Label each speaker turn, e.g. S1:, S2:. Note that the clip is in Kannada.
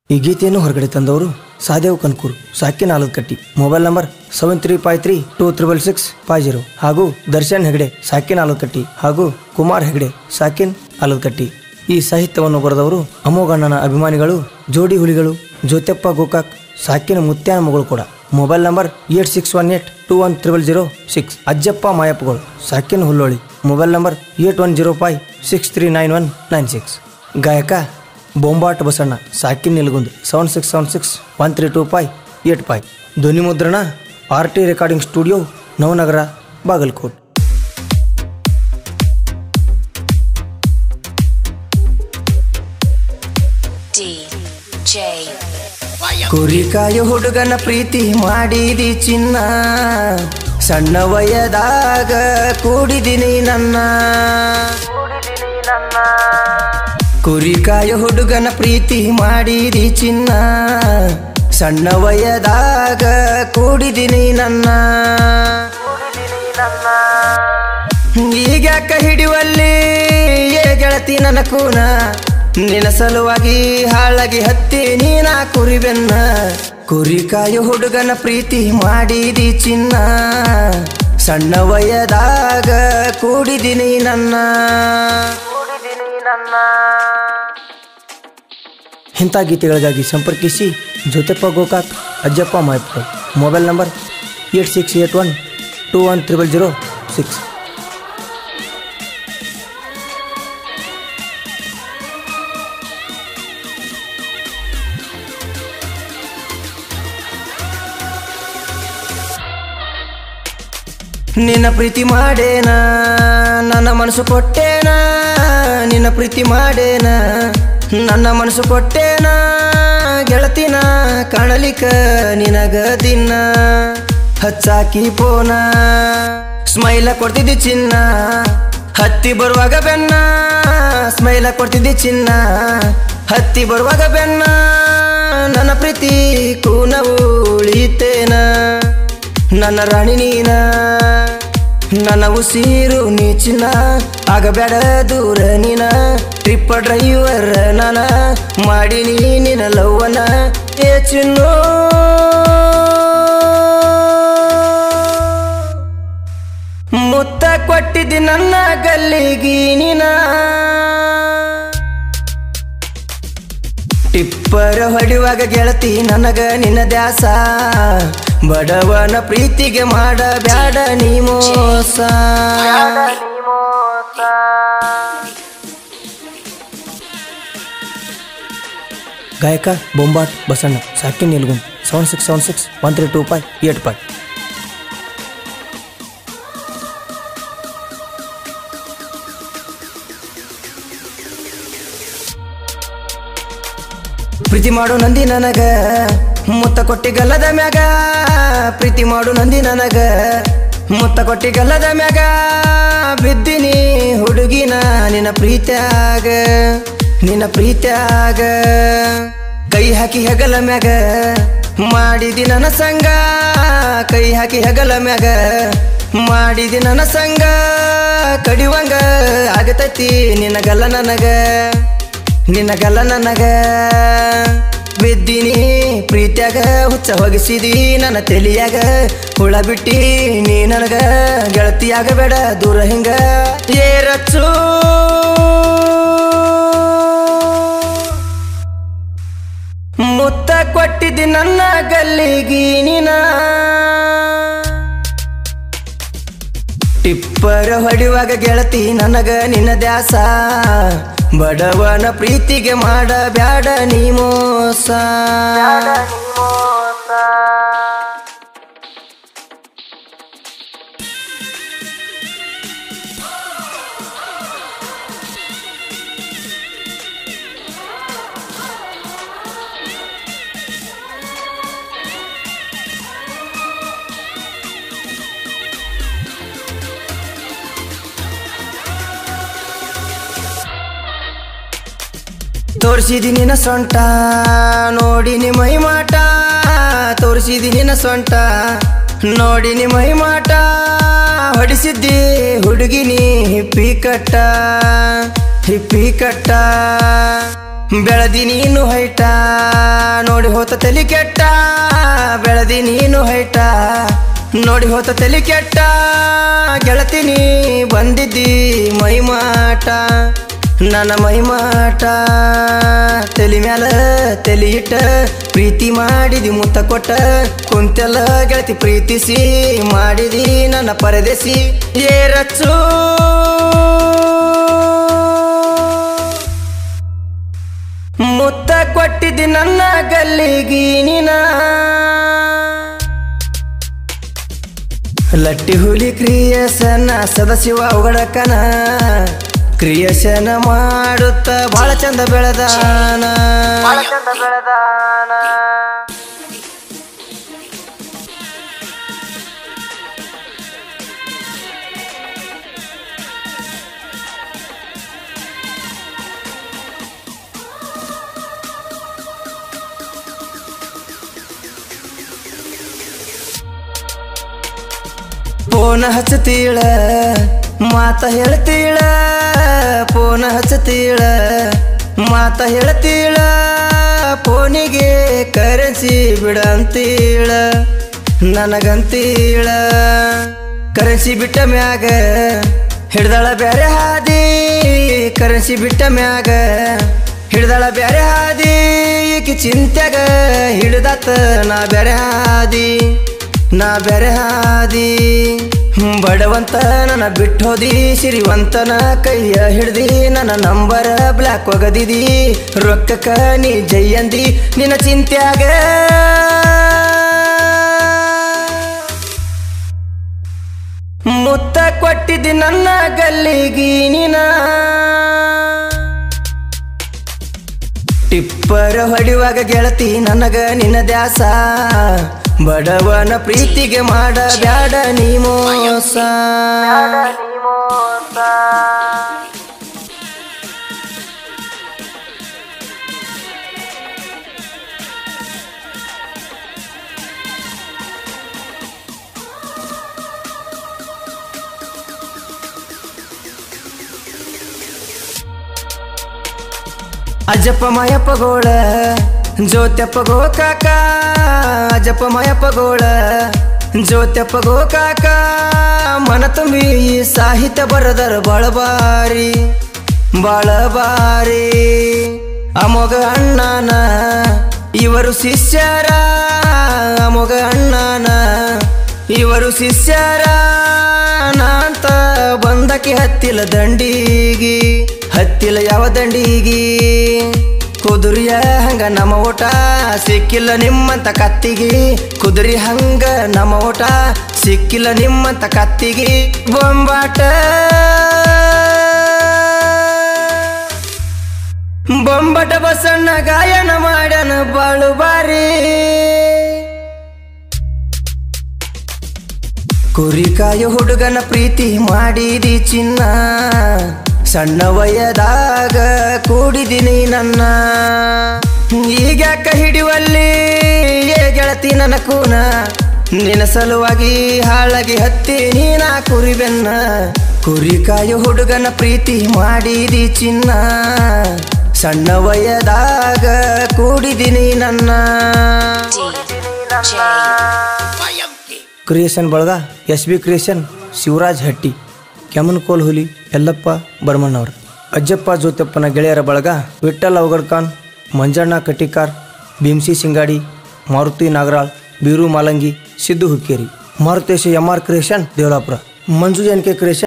S1: ಈ ಗೀತೆಯನ್ನು ಹೊರಗಡೆ ತಂದವರು ಸಾದೇವ್ ಕನ್ಕೂರ್ ಸಾಕಿನ Aladakatti mobile number seven three five three two triple six five zero ಹಾಗೂ ದರ್ಶನ್ ಹೆಗಡೆ ಸಾಕಿನ್ ಆಲದಕಟ್ಟಿ ಹಾಗೂ ಕುಮಾರ್ ಹೆಗಡೆ ಸಾಕಿನ್ ಆಲದಕಟ್ಟಿ ಈ ಸಾಹಿತ್ಯವನ್ನು ಬರೆದವರು ಅಮೋಘಣ್ಣನ ಅಭಿಮಾನಿಗಳು ಜೋಡಿ ಹುಲಿಗಳು ಜ್ಯೋತ್ಯಪ್ಪ ಗೋಕಾಕ್ ಸಾಕಿನ ಮುತ್ಯಾನ ಮಗಳು ಕೂಡ mobile number eight six one eight two one triple zero six Ajjappa ಮಾಯಪ್ಪಗಳು ಸಾಕಿನ Hulloli mobile number eight one zero five six three nine one nine six ಗಾಯಕ ಬೊಂಬಾಟ್ ಬಸಣ್ಣ ಸಾಕಿನ್ Nilgund seven six seven six one three two five eight five ಧ್ವನಿ ಮುದ್ರಣ R T recording studio Navanagar Bagalkot
S2: DJ
S1: ಕುರಿಕಾಯ ಹುಡುಗನ ಪ್ರೀತಿ ಮಾಡಿದಿ ಚಿನ್ನ ಸಣ್ಣ ವಯದಾಗ ಕೂಡಿದಿನಿ ನನ್ನ ಕುರಿಕಾಯ ಹುಡುಗನ ಪ್ರೀತಿ ಮಾಡಿದಿ ಚಿನ್ನ ಸಣ್ಣ ವಯದಾಗ ಕೂಡಿದಿನಿ ನನ್ನ ಈಗ್ಯಾಕ ಹಿಡಿಯುವಲ್ಲಿ ಏ ಗೆಳತಿ ನನ್ನ ಕೂನ ನಿನ್ನ ಸಲುವಾಗಿ ಹಾಳಾಗಿ ಹತ್ತಿ ನೀನ ಕುರಿಬೆನ್ನ ಕುರಿಕಾಯ ಹುಡುಗನ ಪ್ರೀತಿ ಮಾಡಿದಿ ಚಿನ್ನ ಸಣ್ಣ ವಯದಾಗ ಕೂಡಿದಿನಿ ನನ್ನ ಇಂಥ ಗೀತೆಗಳಿಗಾಗಿ ಸಂಪರ್ಕಿಸಿ Jyotippa Gokak Ajjappa Mayappa mobile number eight six eight one two one triple zero six ನಿನ್ನ ಪ್ರೀತಿ ಮಾಡೇನ ನನ್ನ ಮನಸ್ಸು ಕೊಟ್ಟೇನ ನಿನ್ನ ಪ್ರೀತಿ ಮಾಡೇನ ನನ್ನ ಮನಸ್ಸು ಕೊಟ್ಟೇನ ಗೆಳತಿನ ಕಾಣಲಿಕ್ಕ ನಿನಗ ದಿನ ಹಚ್ಚಾಕಿ ಪೋನ ಸ್ಮೈಲ ಕೊಡ್ತಿದ್ದಿ ಚಿನ್ನ ಹತ್ತಿ ಬರುವಾಗ ಬೆನ್ನ ಸ್ಮೈಲ ಕೊಡ್ತಿದ್ದಿ ಚಿನ್ನ ಹತ್ತಿ ಬರುವಾಗ ಬೆನ್ನ ನನ್ನ ಪ್ರೀತಿ ಕೂನವು ಉಳಿತೇನ ನನ್ನ ರಾಣಿ ನೀನ ನನ್ನ ಉಸಿರು ನೀಚಿನ ಆಗಬೇಡ ದೂರ ನೀನ ಟ್ರಿಪ್ಪ ಡ್ರೈವರ್ ನಾನ ಮಾಡಿ ನಿನ್ನ ಲವ್ವನ ಏ ಚಿನ್ನು ಮುತ್ತ ಕೊಟ್ಟಿದ್ದಿ ನನ್ನ ಗಲ್ಲಿಗಿ ನೀನ ಟಿಪ್ಪರ ಹೊಡೆಯುವಾಗ ಗೆಳತಿ ನನಗ ನಿನ್ನ ದ್ಯಾಸ ಬಡವನ ಪ್ರೀತಿಗೆ ಮಾಡ ಬ್ಯಾಡ ನೀ ಮೋಸ ಗಾಯಕ ಬೊಂಬಾಟ್ ಬಸಣ್ಣ ಸಾಕಿನ್ Nilgund seven six seven six one three two five eight five ಪ್ರೀತಿ ಮಾಡು ನಂದಿ ನನಗ ಮುತ್ತ ಕೊಟ್ಟಿ ಗಲ್ಲದ ಮ್ಯಾಗ ಪ್ರೀತಿ ಮಾಡು ನಂದಿ ನನಗ ಮುತ್ತ ಕೊಟ್ಟಿ ಗಲ್ಲದ ಮ್ಯಾಗ ಬಿದ್ದಿನಿ ಹುಡುಗಿನ ನಿನ್ನ ಪ್ರೀತ್ಯಾಗ ನಿನ್ನ ಪ್ರೀತ್ಯಾಗ ಕೈ ಹಾಕಿ ಹೆಗಲ ಮ್ಯಾಗ ಮಾಡಿದಿ ನನ್ನ ಸಂಗ ಕೈ ಹಾಕಿ ಹೆಗಲ ಮ್ಯಾಗ ಮಾಡಿದಿ ನನ್ನ ಸಂಗ ಕಡಿವಂಗ ಆಗತೈತಿ ನಿನ್ನ ಗಲ್ಲ ನನಗ ನಿನಗಲ್ಲ ನನಗ ಬಿದ್ದಿನಿ ಪ್ರೀತ್ಯಾಗ ಹುಚ್ಚ ಹೊಗಿಸಿದಿ ನನ್ನ ತಲಿಯಾಗ ಹುಳ ಬಿಟ್ಟಿ ನೀ ನನಗ ಗೆಳತಿಯಾಗಬೇಡ ದೂರ ಹಿಂಗ ಏರಚ್ಚು ಮುತ್ತ ಕೊಟ್ಟಿದ್ದಿ ನನ್ನ ಗಲ್ಲಿಗಿ ನೀನ ಟಿಪ್ಪರ ಹೊಡೆಯುವಾಗ ಗೆಳತಿ ನನಗ ನಿನ್ನ ದ್ಯಾಸ ಬಡವನ ಪ್ರೀತಿಗೆ ಮಾಡ ಬ್ಯಾಡ ನೀ ಮೋಸ ತೋರಿಸಿದಿ ನಿನ್ನ ಸೊಂಟ ನೋಡಿ ನಿ ಮೈ ಮಾಟ ತೋರಿಸಿದಿ ನಿನ್ನ ಸೊಂಟ ನೋಡಿ ನಿ ಮೈ ಮಾಟ ಹೊಡಿಸಿದ್ದಿ ಹುಡುಗಿ ನೀ ಹಿಪ್ಪಿ ಕಟ್ಟ ಹಿಪ್ಪಿ ಕಟ್ಟ ಬೆಳದಿ ನೀನು ಹೈಟ ಹೋತ ತಲಿ ಕೆಟ್ಟ ಬೆಳದಿ ನೀನು ಹೈಟ ನೋಡಿ ಹೋತ ತಲಿ ಕೆಟ್ಟ ಗೆಳತಿನಿ ಬಂದಿದ್ದಿ ಮೈಮಾಟ ನನ್ನ ಮೈಮಾಟ ತಲಿ ಮ್ಯಾಲ ತಲಿ ಇಟ್ಟ ಪ್ರೀತಿ ಮಾಡಿದಿ ಮುತ್ತ ಕೊಟ್ಟ ಕುಂತೆಲ್ಲ ಗೆಳತಿ ಪ್ರೀತಿಸಿ ಮಾಡಿದಿ ನನ್ನ ಪರದೇಸಿ ಏರಚ್ಚು ಮುತ್ತ ಕೊಟ್ಟಿದ್ದಿ ನನ್ನ ಗಲ್ಲಿಗಿ ನೀನ ಲಟ್ಟಿ ಹುಲಿ ಕ್ರಿಯೇಷನ್ ಸದಸ್ಯವ ಅವಗಡಕನ ಕ್ರಿಯೇಷನ್ ಮಾಡುತ್ತ ಬಹಳ ಚಂದ ಬೆಳೆದಾನ ಬಹಳ ಚಂದ ಬೆಳೆದಾನ ಫೋನ್ ಹಚ್ಚತೀಳ ಮಾತ ಹೇಳ್ತೀಳ ಫೋನ್ ಹಚ್ಚತೀಳ ಮಾತ ಹೇಳ್ತೀಳ ಫೋನಿಗೆ ಕರೆನ್ಸಿ ಬಿಡಂತೀಳ ನನಗಂತೀಳ ಕರೆನ್ಸಿ ಬಿಟ್ಟ ಮ್ಯಾಗ ಹಿಡ್ದಳ ಬ್ಯಾರೆ ಹಾದಿ ಕರೆನ್ಸಿ ಬಿಟ್ಟ ಮ್ಯಾಗ ಹಿಡ್ದಳ ಬ್ಯಾರೆ ಹಾದಿ ಈಕಿ ಚಿಂತ್ಯಾಗ ಹಿಡ್ದಾತ ನಾ ಬ್ಯಾರೆ ಹಾದಿ ನಾ ಬೆರೆ ಹಾದಿ ಬಡವಂತ ನನ್ನ ಬಿಟ್ಟೋದಿ ಸಿರಿವಂತನ ಕೈಯ ಹಿಡ್ದಿ ನನ್ನ ನಂಬರ ಬ್ಲಾಕ್ ಒಗದಿದಿ ರೊಕ್ಕಕ್ಕ ನೀ ಜೈಯಂದಿ ನಿನ್ನ ಚಿಂತ್ಯಾಗ ಮುತ್ತ ಕೊಟ್ಟಿದ್ದಿ ನನ್ನ ಗಲ್ಲಿಗಿ ನೀನ ಟಿಪ್ಪರ ಹೊಡಿವಾಗ ಗೆಳತಿ ನನಗ ನಿನ್ನ ದ್ಯಾಸ ಬಡವನ ಪ್ರೀತಿಗೆ ಮಾಡ ಬ್ಯಾಡ ನೀ ಮೋಸ ಅಜ್ಜಪ್ಪ ಮಾಯಪ್ಪ ಗೋಳ ಜ್ಯೋತ್ಯಪ್ಪ ಗೋ ಕಾಕ ಅಜ್ಜಪ್ಪ ಮಾಯಪ್ಪ ಗೋಳ ಜ್ಯೋತ್ಯಪ್ಪ ಗೋ ಕಾಕ ಮನ ತುಂಬಿ ಈ ಸಾಹಿತ್ಯ ಬರದರ ಬಳಬಾರಿ ಬಾಳಬಾರಿ ಅಮೋಘ ಅಣ್ಣನ ಇವರು ಶಿಷ್ಯರ ಅಮೋಘ ಅಣ್ಣನ ಇವರು ಶಿಷ್ಯರ ನಾಂತ ಬಂದಕ್ಕೆ ಹತ್ತಿಲ ದಂಡಿಗಿ ಹತ್ತಿಲ ಯಾವ ದಂಡಿಗಿ ಕುದುರಿಯ ಹಂಗ ನಮ್ಮ ಊಟ ಸಿಕ್ಕಿಲ್ಲ ನಿಮ್ಮಂತ ಕತ್ತಿಗಿ ಕುದುರಿ ಹಂಗ ನಮ್ಮ ಊಟ ಸಿಕ್ಕಿಲ್ಲ ನಿಮ್ಮಂತ ಕತ್ತಿಗಿ ಬೊಂಬಾಟ ಬೊಂಬಟ ಬಸಣ್ಣ ಗಾಯನ ಮಾಡ್ಯಾನ ಬಾಳು ಬಾರಿ ಕುರಿಕಾಯ ಹುಡುಗನ ಪ್ರೀತಿ ಮಾಡಿದಿ ಚಿನ್ನ ಸಣ್ಣ ವಯದಾಗ ಕೂಡಿದಿನಿ ನನ್ನ ಈಗ್ಯಾಕ ಹಿಡಿವಲ್ಲಿ ಏ ಗೆಳತಿ ನನ್ನ ಕೂನ ನಿನ್ನ ಸಲುವಾಗಿ ಹಾಳಾಗಿ ಹತ್ತಿ ನೀನ ಕುರಿಬೆನ್ನ ಕುರಿಕಾಯ ಹುಡುಗನ ಪ್ರೀತಿ ಮಾಡಿದಿ ಚಿನ್ನ ಸಣ್ಣ ವಯದಾಗ ಕೂಡಿದಿನಿ ನನ್ನ
S2: DJ
S1: ಕ್ರಿಯೇಷನ್ ಬಳಗ S B creation Shivraj Hatti ಕೆಮನ್ ಕೋಲ್ ಹುಲಿ ಯಲ್ಲಪ್ಪ ಬರ್ಮಣ್ಣವ್ರ ಅಜ್ಜಪ್ಪ ಜ್ಯೋತಪ್ಪನ ಗೆಳೆಯರ ಬಳಗ Vithal Avagadkhan Manjanna Katikar Bhimsi Singadi Maruti Nagaral Biru Malangi Siddu Hukkeri Marutesh M R creation Devalapura Manju N K creation